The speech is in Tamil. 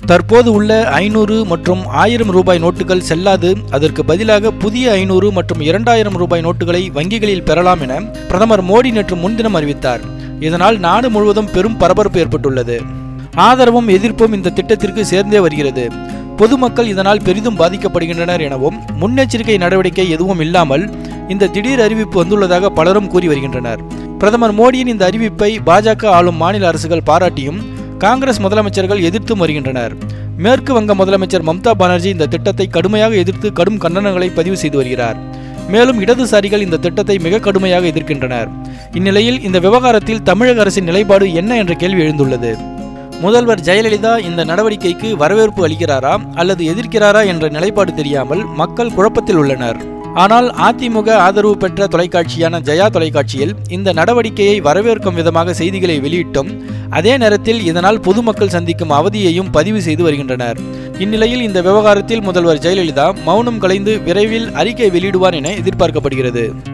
தற்போது உள்ள ஐநூறு மற்றும் ஆயிரம் ரூபாய் நோட்டுகள் செல்லாது அதற்கு பதிலாக புதிய ஐநூறு மற்றும் இரண்டாயிரம் ரூபாய் நோட்டுகளை வங்கிகளில் பெறலாம் என பிரதமர் மோடி நேற்று முன்தினம் அறிவித்தார் இதனால் நாடு முழுவதும் பெரும் பரபரப்பு ஏற்பட்டுள்ளது ஆதரவும் எதிர்ப்பும் இந்த திட்டத்திற்கு சேர்ந்தே வருகிறது பொதுமக்கள் இதனால் பெரிதும் பாதிக்கப்படுகின்றனர் எனவும் முன்னெச்சரிக்கை நடவடிக்கை எதுவும் இல்லாமல் இந்த திடீர் அறிவிப்பு வந்துள்ளதாக பலரும் கூறி வருகின்றனர் பிரதமர் மோடியின் இந்த அறிவிப்பை பாஜக ஆளும் மாநில அரசுகள் பாராட்டியும் காங்கிரஸ் முதலமைச்சர்கள் எதிர்த்தும் வருகின்றனர் மேற்கு வங்க முதலமைச்சர் மம்தா பானர்ஜி இந்த திட்டத்தை கடுமையாக எதிர்த்து கடும் கண்டனங்களை பதிவு செய்து வருகிறார் மேலும் இடதுசாரிகள் இந்த திட்டத்தை மிக கடுமையாக எதிர்க்கின்றனர் இந்நிலையில் இந்த விவகாரத்தில் தமிழக அரசின் நிலைப்பாடு என்ன என்ற கேள்வி எழுந்துள்ளது முதல்வர் ஜெயலலிதா இந்த நடவடிக்கைக்கு வரவேற்பு அளிக்கிறாரா அல்லது எதிர்க்கிறாரா என்ற நிலைப்பாடு தெரியாமல் மக்கள் குழப்பத்தில் உள்ளனர் ஆனால் அதிமுக ஆதரவு பெற்ற தொலைக்காட்சியான ஜெயா தொலைக்காட்சியில் இந்த நடவடிக்கையை வரவேற்கும் விதமாக செய்திகளை வெளியிட்டும் அதே நேரத்தில் இதனால் பொதுமக்கள் சந்திக்கும் அவதியையும் பதிவு செய்து வருகின்றனர் இந்நிலையில் இந்த விவகாரத்தில் முதல்வர் ஜெயலலிதா மௌனம் கலைந்து விரைவில் அறிக்கை வெளியிடுவார் என எதிர்பார்க்கப்படுகிறது